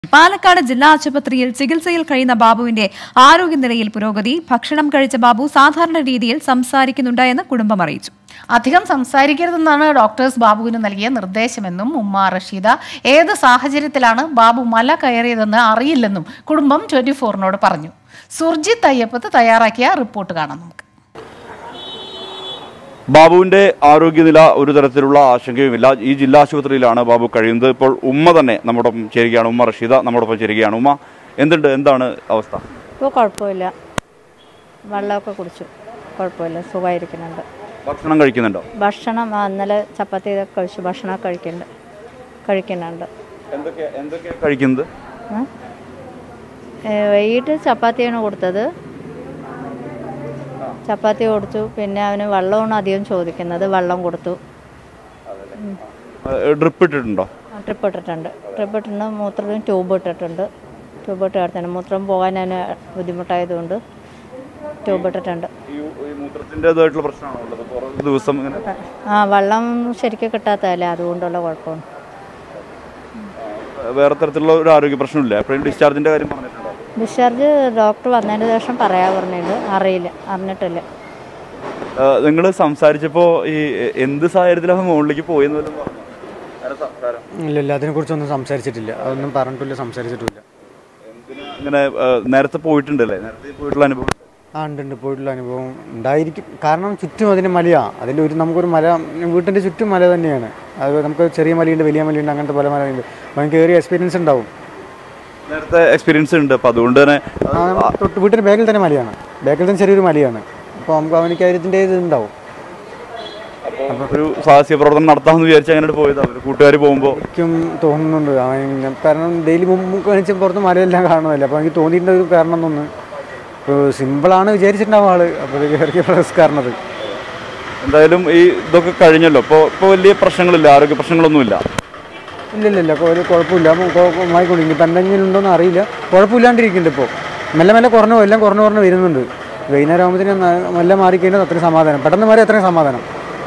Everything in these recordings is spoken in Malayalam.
പാലക്കാട് ജില്ലാ ആശുപത്രിയിൽ ചികിത്സയിൽ കഴിയുന്ന ബാബുവിന്റെ ആരോഗ്യനിലയിൽ പുരോഗതി ഭക്ഷണം കഴിച്ച ബാബു സാധാരണ രീതിയിൽ സംസാരിക്കുന്നുണ്ട് എന്ന് കുടുംബം അറിയിച്ചു അധികം സംസാരിക്കരുതെന്നാണ് ഡോക്ടേഴ്സ് ബാബുവിന് നൽകിയ നിർദ്ദേശമെന്നും ഉമ്മ റഷീദ ഏത് സാഹചര്യത്തിലാണ് ബാബു മല കയറിയതെന്ന് അറിയില്ലെന്നും കുടുംബം ട്വന്റി ഫോറിനോട് പറഞ്ഞു സുർജിത്ത് അയ്യപ്പത്ത് തയ്യാറാക്കിയ റിപ്പോർട്ട് കാണാം നമുക്ക് ബാബുവിന്റെ ആരോഗ്യനില ഒരു തരത്തിലുള്ള ആശങ്കയുമില്ല ഈ ജില്ലാ ആശുപത്രിയിലാണ് ബാബു കഴിയുന്നത് ഇപ്പോൾ ഉമ്മ തന്നെ നമ്മോടൊപ്പം ചേരുകയാണ് ഉമ്മ റഷീദ നമ്മോടൊപ്പം ചേരുകയാണ് ഉമ്മ എന്തുണ്ട് എന്താണ് അവസ്ഥ ഇപ്പോൾ കുഴപ്പമില്ല വെള്ളമൊക്കെ കുടിച്ചു കുഴപ്പമില്ല സുഖമായിരിക്കുന്നുണ്ട് ഭക്ഷണം കഴിക്കുന്നുണ്ടോ ഭക്ഷണം ആ, ഇന്നലെ ചപ്പാത്തി ഇതൊക്കെ കഴിച്ചു ഭക്ഷണം കഴിക്കുന്നുണ്ട് കഴിക്കുന്നുണ്ട് എന്തൊക്കെ എന്തൊക്കെ കഴിക്കുന്നത് ഉം. ഏ, വൈകിട്ട് ചപ്പാത്തിയാണ് കൊടുത്തത് ചപ്പാത്തി കൊടുത്തു പിന്നെ അവന് വെള്ളമാണ് അധികം ചോദിക്കുന്നത് വെള്ളം കൊടുത്തു ഡ്രിപ്പ് ഇട്ടിട്ടുണ്ടോ ട്രിപ്പ് ഇട്ടിട്ടുണ്ട് ട്രിപ്പ് ഇട്ടിട്ടുണ്ട് മൂത്രത്തിന് ട്യൂബ് ഇട്ടിട്ടുണ്ട് ട്യൂബ് ഇട്ട് കിടത്തുണ്ട് മൂത്രം പോകാൻ അവന് ബുദ്ധിമുട്ടായതുകൊണ്ട് ട്യൂബ് ഇട്ടിട്ടുണ്ട് ഈ ഈ മൂത്രത്തിൻ്റെതായിട്ടുള്ള പ്രശ്നമാണോ ഉള്ളത് കുറേ ദിവസം ഇങ്ങനെ ആ വെള്ളം ശരിക്കും കിട്ടാത്തതല്ലേ അതുകൊണ്ടുള്ള കുഴപ്പമാണ് വേറെ തരത്തിലുള്ള ഒരു ആരോഗ്യ പ്രശ്നമില്ല എപ്പോഴും ഡിസ്ചാർജിന്റെ കാര്യം പറഞ്ഞിട്ടുണ്ടോ ഡിസ്ചാർജ് ഡോക്ടർ വന്നതിന് ശേഷം പറയാൻ പറഞ്ഞിട്ടുണ്ട് അറിയില്ല അറിഞ്ഞിട്ടില്ല നിങ്ങൾ സംസാരിച്ചപ്പോൾ ഈ എന്ത് സാഹചര്യത്തിലാണ് മുകളിലേക്ക് പോയെന്ന് വല്ലതും പറഞ്ഞോ? വേറെ സംസാരം. ഇല്ല ഇല്ല അതിനെക്കുറിച്ചൊന്നും സംസാരിച്ചിട്ടില്ല അതൊന്നും പറഞ്ഞിട്ടില്ല സംസാരിച്ചിട്ടില്ല എന്തിനാ ഇങ്ങനെ ആ, നേരത്തെ പോയിട്ടുണ്ടല്ലേ നേരത്തെ പോയിട്ടുള്ള അനുഭവം ആ ഉണ്ട് ഉണ്ട് പോയിട്ടുള്ള അനുഭവം ഉണ്ടായിരിക്കും കാരണം ചുറ്റും അതിന് മലയാണ് അതിൻ്റെ ഒരു നമുക്കൊരു മല വീട്ടിൻ്റെ ചുറ്റും മല തന്നെയാണ് അത് നമുക്ക് ചെറിയ മലയുണ്ട് വലിയ മലയുണ്ട് അങ്ങനത്തെ പല മലയുണ്ട് അപ്പോൾ എനിക്ക് ഏറിയ എക്സ്പീരിയൻസ് ഉണ്ടാവും നേരത്തെ എക്സ്പീരിയൻസ് ഉണ്ട് അപ്പൊ അതുകൊണ്ട് തന്നെ ആ, തൊട്ട് വീട്ടിൻ്റെ ബാക്കിൽ തന്നെ മലയാണ് ബാക്കിൽ തന്നെ ചെറിയൊരു മലയാണ് അപ്പോൾ നമുക്ക് അവനിക്ക് അതിൻ്റെ ഇത് ഉണ്ടാവും അപ്പൊ ഒരു സാഹസിക പ്രവർത്തനം നടത്താമെന്ന് വിചാരിച്ച് അങ്ങനെ പോയത് അവർ കൂട്ടുകാർ പോകുമ്പോൾ എനിക്കും തോന്നുന്നുണ്ട് അവൻ കാരണം ഡെയിലി മുമ്പ് കാണിച്ച് പുറത്ത് മലയെല്ലാം കാണുമല്ലോ അപ്പോൾ എനിക്ക് തോന്നിയിട്ടുണ്ട് ഒരു കാരണം എന്നൊന്ന് ഇപ്പോൾ സിമ്പിളാണ് വിചാരിച്ചിട്ടുണ്ടാവും ആള് അപ്പോൾ ഇറക്കിയ റിസ്ക് കാരണത് എന്തായാലും ഈ ഇതൊക്കെ കഴിഞ്ഞല്ലോ ഇപ്പോൾ ഇപ്പോൾ വലിയ പ്രശ്നങ്ങളില്ല ആരോഗ്യ പ്രശ്നങ്ങളൊന്നുമില്ല ഇല്ല ഇല്ല ഇല്ല ഒരു കുഴപ്പമില്ല കുഴപ്പമായിക്കൊണ്ട് ഇനിയിപ്പോൾ എന്തെങ്കിലും ഉണ്ടോയെന്ന് അറിയില്ല കുഴപ്പമില്ലാണ്ടിരിക്കുന്നുണ്ട് ഇപ്പോൾ മെല്ലെ മെല്ലെ കുറഞ്ഞു എല്ലാം കുറഞ്ഞു കുറഞ്ഞ് വരുന്നുണ്ട് വൈകുന്നേരം ആകുമ്പോഴത്തേനും മെല്ലെ മാറിക്കഴിഞ്ഞാൽ അത്രയും സമാധാനം പെട്ടെന്ന് മാറി അത്രയും സമാധാനം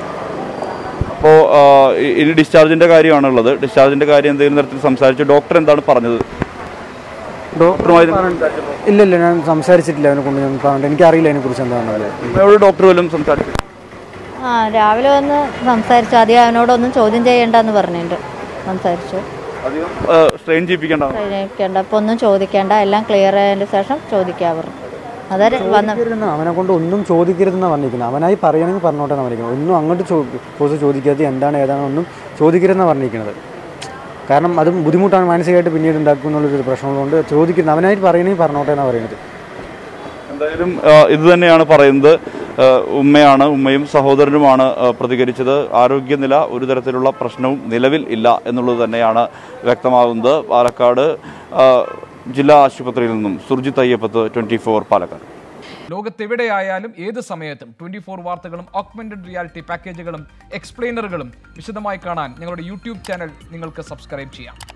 അപ്പോൾ ഇനി ഡിസ്ചാർജിന്റെ കാര്യമാണുള്ളത് ഡിസ്ചാർജിന്റെ കാര്യം എന്തെങ്കിലും തരത്തിൽ സംസാരിച്ചു ഡോക്ടർ എന്താണ് പറഞ്ഞത് ഡോക്ടറുമായി ഇല്ല ഇല്ല ഞാൻ സംസാരിച്ചിട്ടില്ല അവനെ കൊണ്ട് ഞാൻ പറഞ്ഞിട്ട് എനിക്കറിയില്ല അതിനെക്കുറിച്ച് എന്താണെന്നത് ഉമ്മയോട് ഡോക്ടർ വല്ലതും സംസാരിച്ചു ആ രാവിലെ വന്ന് സംസാരിച്ചു ആദ്യം അവനോടൊന്നും ചോദ്യം ചെയ്യണ്ടെന്ന് പറഞ്ഞിട്ടുണ്ട് സംസാരിച്ചു അധികം സ്ട്രെയിൻ ചെയ്യിപ്പിക്കേണ്ട ചോദിക്കേണ്ട അപ്പോൾ ഒന്നും ചോദിക്കേണ്ട എല്ലാം ക്ലിയർ ആയതിന് ശേഷം ചോദിക്കാൻ പറഞ്ഞു അതൊരു വന്ന് ചോദിക്കരുതെന്ന് അവനെ കൊണ്ട് ഒന്നും ചോദിക്കരുതെന്നാണ് പറഞ്ഞിരിക്കുന്നത് അവനായി പറയണമെങ്കിൽ പറഞ്ഞോട്ടെ എന്നാണ് പറഞ്ഞിരിക്കുന്നത് ഒന്നും അങ്ങോട്ട് ചോ കോഴ്സ് ചോദിക്കാതെ എന്താണ് ഏതാണ് ഒന്നും ചോദിക്കരുതെന്നാണ് പറഞ്ഞിരിക്കുന്നത് കാരണം അതും ബുദ്ധിമുട്ടാണ് മാനസികമായിട്ട് പിന്നീട് ഉണ്ടാക്കും എന്നുള്ളൊരു പ്രശ്നമുള്ളതുകൊണ്ട് ചോദിക്കുന്നത് അവനായിട്ട് പറയണമെങ്കിൽ പറഞ്ഞോട്ടെ എന്നാണ് പറയുന്നത് എന്തായാലും ആ, ഇത് തന്നെയാണ് പറയുന്നത് ആ, ഉമ്മയാണ് ഉമ്മയും സഹോദരനുമാണ് ആ, പ്രതികരിച്ചത് ആരോഗ്യനില ഒരു തരത്തിലുള്ള പ്രശ്നവും നിലവിൽ ഇല്ല എന്നുള്ളത് തന്നെയാണ് വ്യക്തമാകുന്നത് പാലക്കാട് ആ, ജില്ലാ ആശുപത്രിയിൽ നിന്നും സുർജിത്ത് അയ്യപ്പത്ത് ട്വന്റി ഫോർ പാലക്കാട് ലോകത്തെവിടെയായാലും ഏത് സമയത്തും ട്വന്റി ഫോർ വാർത്തകളും ഓഗ്മെന്റഡ് റിയാലിറ്റി പാക്കേജുകളും എക്സ്പ്ലെയിനറുകളും വിശദമായി കാണാൻ ഞങ്ങളുടെ യൂട്യൂബ് ചാനൽ നിങ്ങൾക്ക് സബ്സ്ക്രൈബ് ചെയ്യാം